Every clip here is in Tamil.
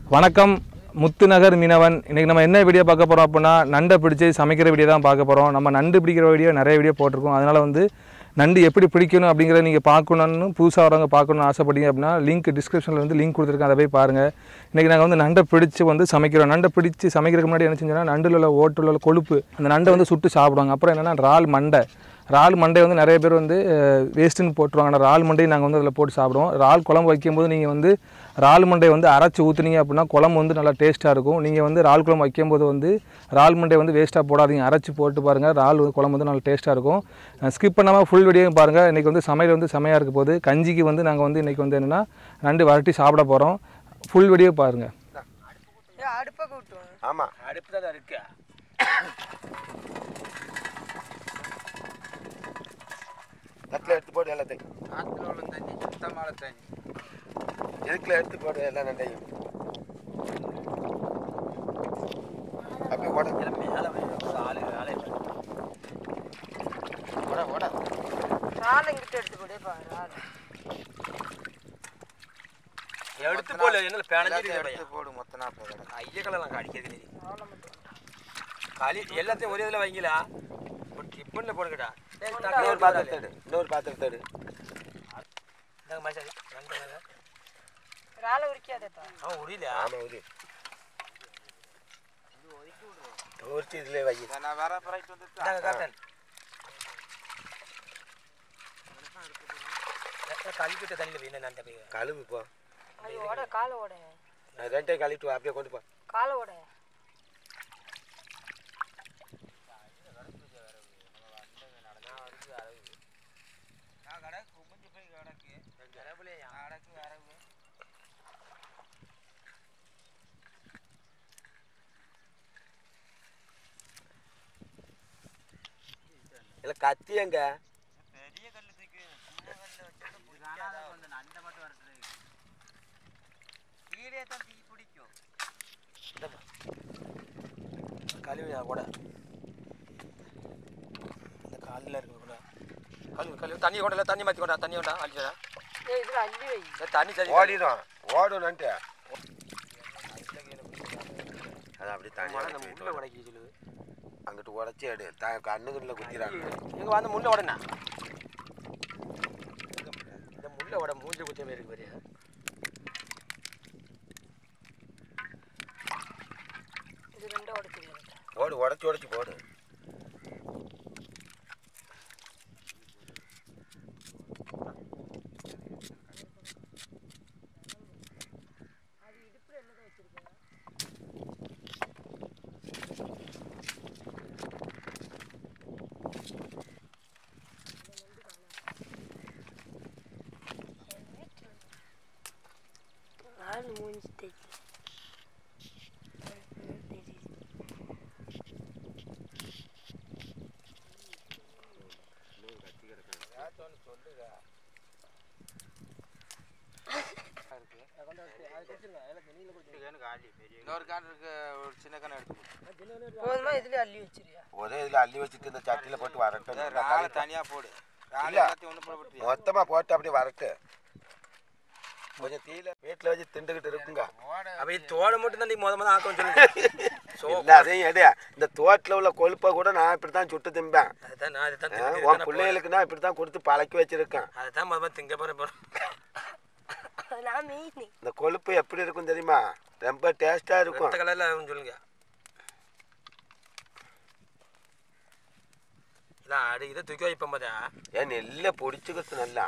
வணக்கம் முத்துநகர் மீனவன் இன்றைக்கி நம்ம என்ன வீடியோ பார்க்க போகிறோம் அப்படின்னா நண்டை பிடிச்சி சமைக்கிற வீடியோ தான் பார்க்க போகிறோம் நம்ம நண்டு பிடிக்கிற வீடியோ நிறைய வீடியோ போட்டிருக்கோம் அதனால் வந்து நண்டு எப்படி பிடிக்கணும் அப்படிங்கிறத நீங்கள் பார்க்கணுன்னு புதுசாக வரவங்க பார்க்கணுன்னு ஆசைப்பட்டீங்க அப்படின்னா லிங்க் டிஸ்கிரிப்ஷனில் வந்து லிங்க் கொடுத்துருக்கேன் அதை போய் பாருங்கள் இன்றைக்கி நாங்கள் வந்து நண்டை பிடிச்சி வந்து சமைக்கிறோம் நண்டை பிடிச்சி சமைக்கிறதுக்கு முன்னாடி என்ன செஞ்சோன்னா நண்டில் உள்ள ஓட்டுல உள்ள கொழுப்பு அந்த நண்டை வந்து சுட்டு சாப்பிடுவாங்க அப்புறம் என்னென்னா இறால் மண்டை இறால் மண்டை வந்து நிறைய பேர் வந்து வேஸ்ட்டுன்னு போட்டுருவாங்க ஆனால் இறால் மண்டையை நாங்கள் வந்து அதில் போட்டு சாப்பிடுவோம் இறால் குழம்பு வைக்கும்போது நீங்கள் வந்து இறால் மண்டையை வந்து அரைச்சி ஊற்றுனீங்க அப்படின்னா குழம்பு வந்து நல்லா டேஸ்ட்டாக இருக்கும் நீங்கள் வந்து இறால் குழம்பு வைக்கும்போது வந்து இறால் மண்டையை வந்து வேஸ்ட்டாக போடாதீங்க அரைச்சி போட்டு பாருங்கள் இறால் வந்து குழம்பு வந்து நல்லா டேஸ்ட்டாக இருக்கும் ஸ்கிப் பண்ணாமல் ஃபுல் வீடியோ பாருங்கள் இன்றைக்கி வந்து சமையல் வந்து செமையாக இருக்க போகுது கஞ்சிக்கு வந்து நாங்கள் வந்து இன்றைக்கி வந்து என்னென்னா நண்டு வரட்டி சாப்பிட போகிறோம் ஃபுல் வீடியோ பாருங்கள் ஏய், அடுப்பை கூட்டும் ஆமாம் அடுப்பு தான் இருக்கு தட்டில் எடுத்து போடு எல்லாத்தையும் ஆற்றுல உள்ள தண்ணி சுத்தமான தண்ணி எதுக்குள்ள எடுத்து போடு எல்லா நண்டையும் அப்படியே ஓட இதில் மேலே ஆளு ஆளு ஓட ஓட ராலை இங்கிட்ட எடுத்து போடு பாரு ராலை எடுத்து போல என்ன பிணைஞ்சிட்டு எடுத்து போடு மொத்த நாற்பது ஐயக்கெல்லாம் கடிக்கிறது நீ ராலை மட்டும் களி எல்லாத்தையும் ஒரே இதில் வைங்களா ஒரு டிஃபனில் போடுங்கடா இன்னொரு பாத்திரத்தை எடு இன்னொரு பாத்திரத்தை எடு இந்தாங்க மச்சான் ரெண்டு வேலை. ராலை உரிக்காதேப்பா அவன் உரியல ஆமாம் உரி உரிச்சு இதில் வை நான் வேற பிரைட் வந்து இந்தாங்க காட்டன் கழிக்கிட்ட தண்ணியில் போய் என்ன போய் கழுவு போ அது ஓட காலை ஓட நான் ரெண்டையும் கழுவிட்டு வா, அப்படியே கொண்டு போ காலை ஓட இல்லை கத்தி எங்க கழுவி கூட இந்த காலில் இருக்கு கூட கழுவு கழுவு தண்ணி கொண்டல தண்ணி மாற்றி கொண்டா தண்ணி கொண்டா அழிச்சடா ஏய் இதில் அள்ளி வை தண்ணி சரி ஓடிடும் ஓடணுன்ட்டு அது அப்படி நம்ம தனியாக முள்ள உடைக்கி சொல்லுது அங்கிட்டு உடச்சி எடு த கண்ணுக்குள்ள குத்திராங்க எங்க வந்து முள்ள உடனே இந்த முள்ள உட மூஞ்சி குத்திய மாதிரி இருக்கு பாரு இது ரெண்டும் உடச்சிருக்கேன் ஓடு உடச்சி உடச்சி போடு நாலு மூஞ்சி தெரியுது இன்னொரு கான் இருக்கு ஒரு சின்ன கான் எடுத்து போதுமா இதுலேயே அள்ளி வச்சிருக்கியா ஒரே இதில் அள்ளி வச்சுட்டு இந்த சட்டியில் போட்டு வரட்டும் ராலை தனியா போடு ராலை இல்ல. எல்லாத்தையும் ஒன்று போட விட்டுறியா? மொத்தமாக போட்டு அப்படியே வரட்டு கொஞ்சம் தீயில வீட்டில் வச்சு திண்டுக்கிட்டு இருக்குங்க அப்ப இது தோடு மட்டும் தான் நீ முத முத ஆக்கம் சொல்லுங்க சோ இல்லை அதையும் எடு இந்த தோட்டில் உள்ள கொழுப்பை கூட நான் இப்படி தான் சுட்டு திம்பேன் அதுதான் நான் அதுதான் ஆ, திங்கிறது உன் தானே பிள்ளைகளுக்கு நான் இப்படி தான் கொடுத்து பழக்கி வச்சிருக்கேன் போறேன். அதுதான் முத முத திங்க போறேன் போறேன் நான் மீன் இந்த கொழுப்பு எப்படி இருக்கும் தெரியுமா ரொம்ப டேஸ்ட்டாக இருக்கும் ரத்த கலர்ல ஆகும்னு சொல்லுங்க இல்ல அடி இதை தூக்கி வைப்போம் போதா ஏன் நெல்லை பிடிச்சிக்கிறது நல்லா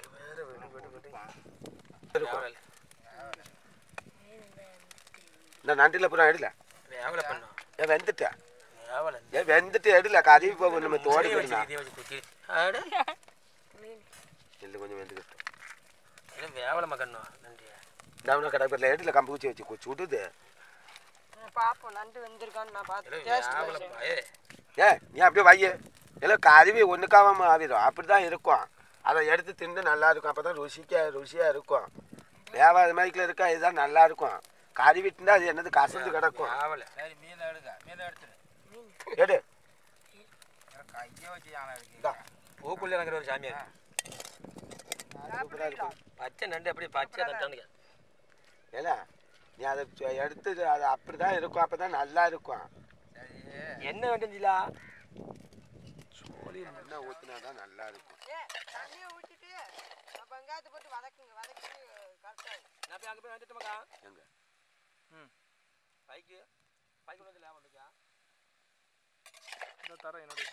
இந்த நண்டில் அப்புறம் எடுல வேவலை பண்ணோம் ஏன் வெந்துட்டேன் வேவலை ஏன் வெந்துட்டு எடுல கருவி போகும் நம்ம தோடி வச்சு போடலாம் இதை வச்சு குத்தி ஆடு நெல் கொஞ்சம் வெந்துக்கிட்டோம் இல்லை வேவலை மக்கணும் நன்றி நான் கடற்கரையில் எடுல கம்பு குச்சி வச்சு கு- சுடுது பார்ப்போம் நண்டு வெந்திருக்கான்னு நான் பார்த்து இல்லை டேஸ்ட் வேவலை ஏ ஏ நீ அப்படியே வைய இல்லை கருவி ஒன்றுக்காம ஆவிடும் அப்படி தான் இருக்கும் அதை எடுத்து தின்னு நல்லா இருக்கும் அப்போ தான் ருசிக்க ருசியாக இருக்கும் வேவாத மாதிரில இருக்கா இதுதான் நல்லா இருக்கும் கருவிட்டுனா அது என்னது கசந்து கிடக்கும் வேவலை சரி மீன் எடுக்க மீன் எடுத்துரு எடு கையை வச்சு யானை இந்தா. பூக்குள்ள இறங்குற ஒரு சாமியார் சூப்பராக இருக்கும் பச்சை நண்டு அப்படியே பச்சை நட்டானுங்க ஏல நீ அதை சொ- எடுத்து அது அப்படி தான் இருக்கும் அப்போ தான் நல்லா இருக்கும் என்ன வேண்டியதில்ல சோழி என்ன ஊற்றினா தான் நல்லா இருக்கும் ஏ தண்ணியை ஊற்றிட்டு நான் வெங்காயத்தை போட்டு வதக்குங்க வதக்கிட்டு கரெக்டாக நான் போய் அங்கே போய் வந்துட்டுமாக்கா எங்க ம் பைக்கு பைக் கொண்டு வந்து லேபம் இருக்கா இந்த தர என்னோட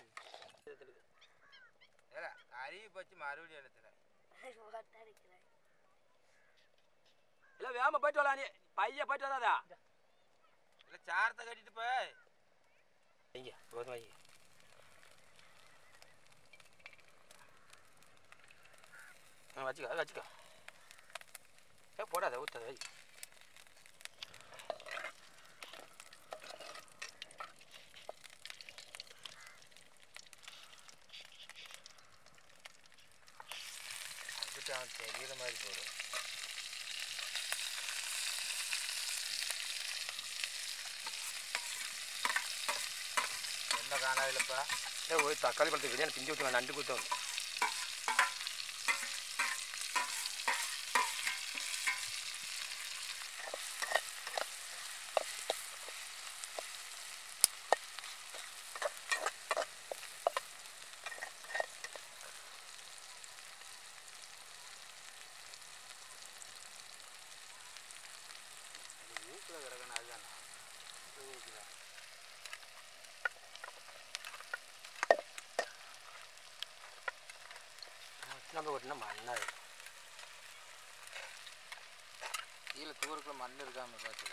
அறிவு பச்சு மறுபடியும் எடுத்துறேன் இல்லை வேகமாக போயிட்டு வரலாம் நீ பைய போயிட்டு வராதா இல்லை சாரத்தை கட்டிட்டு போய் இங்க ஒரு வாங்கி ஆ வச்சுக்கோ அதை வச்சுக்கோ ஏ போடாத ஊற்றாத வை அதுக்கு அவன் தெரியுற மாதிரி போடும் என்ன காணாவில்லப்பா ஏ ஒரு தக்காளி பழத்தை பிரியாணி பிஞ்சு ஊற்றுவேன் நண்டு குத்தம் ஊக்கில் கிடக்கணும் அதுதானா நம்ம ஓட்டினா மண்ணாது கீழே தூரக்குள்ள மண் இருக்காம பார்த்து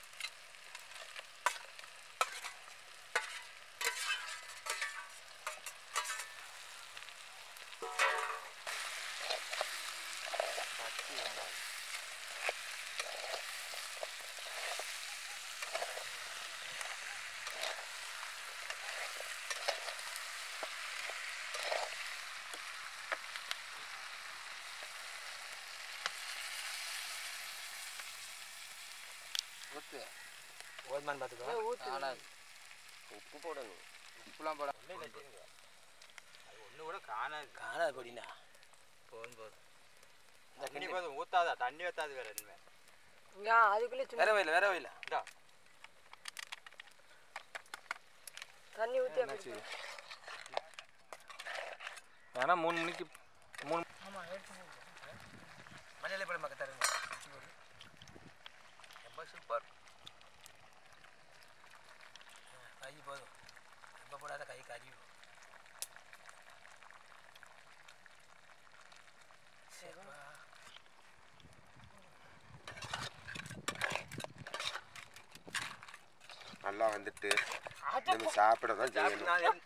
ஊத்து ஓதுமான்னு பார்த்துக்கோ காணாது உப்பு போடணும் உப்புலாம் போட அது ஒன்று கூட காணாது காணாது பொடினா போதும் போதும் இந்த தண்ணி கிண்ணி போதும் ஊத்தாதா தண்ணி ஊத்தாது வேற என்ன இங்கே அதுக்குள்ளே சும்மா வேற வயல வேற வயல இந்தா தண்ணி ஊற்றி அப்படி ஏன்னா மூணு மணிக்கு மூணு மஞ்சள் படம் பார்க்க தருங்க ரொம்ப சூப்பர் கை போதும் ரொம்ப போடாத கை கறி நல்லா வந்துட்டு நம்ம சாப்பிட தான் செய்யணும்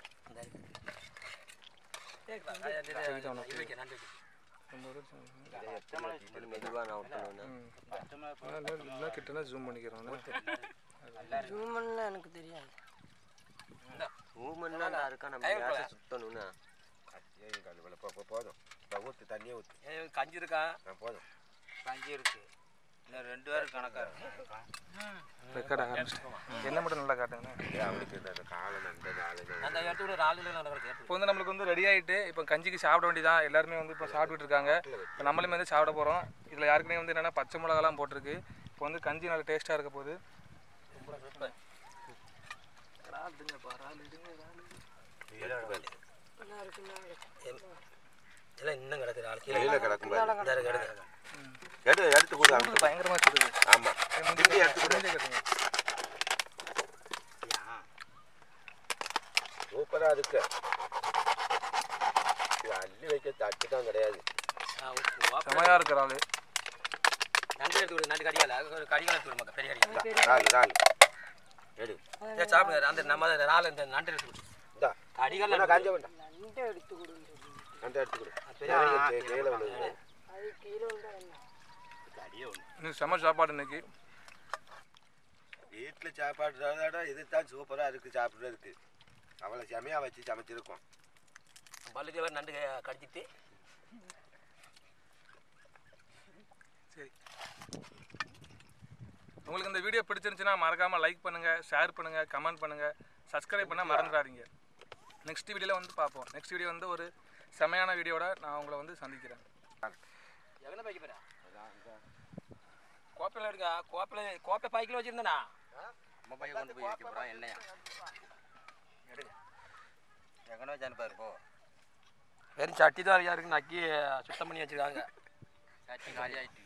மெதுவாக நான் விட்டணும் ம் கிட்டனா ஜூம் பண்ணிக்கிறோம் ஜூம் பண்ணலாம் எனக்கு தெரியாது ஊமன்னா நான் இருக்கா நம்ம கேஸை சுத்தணும்னா ஏய் கழுவல போ போ- போதும் இப்போ ஊற்று தண்ணியை ஊற்று கஞ்சி இருக்கா நான் போதும் கஞ்சி இருக்கு இன்னும் ரெண்டு பேரும் கணக்கா இருக்கு ரெக்கார்ட் ஆரம்பிச்சிட்டேன் என்ன மட்டும் நல்லா காட்டுங்க ஏய், அவனுக்கு இந்த காலை நண்டு நாலு அந்த இடத்து கூட நாலு கிலோ நடக்கிறது இப்போ வந்து நம்மளுக்கு வந்து ரெடி ஆகிட்டு இப்போ கஞ்சிக்கு சாப்பிட வேண்டியதான் எல்லாருமே வந்து இப்போ சாப்பிட்டுட்டு இருக்காங்க இப்போ நம்மளுமே வந்து சாப்பிட போகிறோம் இதில் யாருக்குமே வந்து என்னென்னா பச்சை மிளகாலாம் போட்டிருக்கு இப்போ வந்து கஞ்சி நல்லா டேஸ்ட்டாக இருக்க போகுது நல்லா இருக்குன்னா எல்லாம் இன்னும் கிடக்குது ஆள் கீழே கிடக்கும் பாரு. இந்த இருக்கு, எடுங்க. எடு எடுத்து கொடு அவனுக்கு பயங்கரமாக சுடுது ஆமாம் திரும்பி எடுத்து கொடு முடிஞ்சே கட்டுங்க சூப்பராக இருக்கு இது அள்ளி வைக்க தட்டு தான் கிடையாது ஆ, உப்பு, வாப்பு. செமையாக இருக்கிற ஆள் நண்டு எடுத்து விடு நண்டு கடிகால ஒரு கடிகால எடுத்து விடுமாக்கா பெரிய கடிகால நாலு நாலு எடு ஏய், சாப்பிடுங்க அந்த நம்ம அந்த நாலு இந்த நண்டு எடுத்து விடு இந்தா கடிகால நான் காஞ்ச வேண்டாம் நண்டை எடுத்து கொடுன்னு சொல்லி நண்டு எடுத்து கொடு பெரிய கீழே கீழே விழுது அது கீழே விழுந்தா என்ன இன்னைக்கு செம சாப்பாடு இன்னைக்கு வீட்டில் சாப்பாடுறதோட இது தான் சூப்பராக இருக்குது சாப்பிட்றதுக்கு அவ்வளோ செமையாக வச்சு சமைச்சிருக்கோம் பல்லுக்கு வேறு நண்டு கடிச்சிட்டு சரி உங்களுக்கு இந்த வீடியோ பிடிச்சிருந்துச்சுன்னா மறக்காமல் லைக் பண்ணுங்கள் ஷேர் பண்ணுங்கள் கமெண்ட் பண்ணுங்கள் சப்ஸ்கிரைப் பண்ண மறந்துடாதீங்க நெக்ஸ்ட் வீடியோவில் வந்து பார்ப்போம் நெக்ஸ்ட் வீடியோ வந்து ஒரு செமையான வீடியோட நான் உங்களை வந்து சந்திக்கிறேன் எங்கே பைக்க போகிறேன் கோப்பையில் எடுங்க கோப்பையில் கோப்பை பைக்கில் வச்சுருந்தேண்ணா நம்ம பையன் கொண்டு போய் வைக்க போகிறான் என்னையா எடுங்க எங்கனோ வச்சான்னு பாரு போ வெறும் சட்டி தான் இருக்கு நக்கி சுத்தம் பண்ணி வச்சுருக்காங்க சட்டி காலி ஆயிட்டு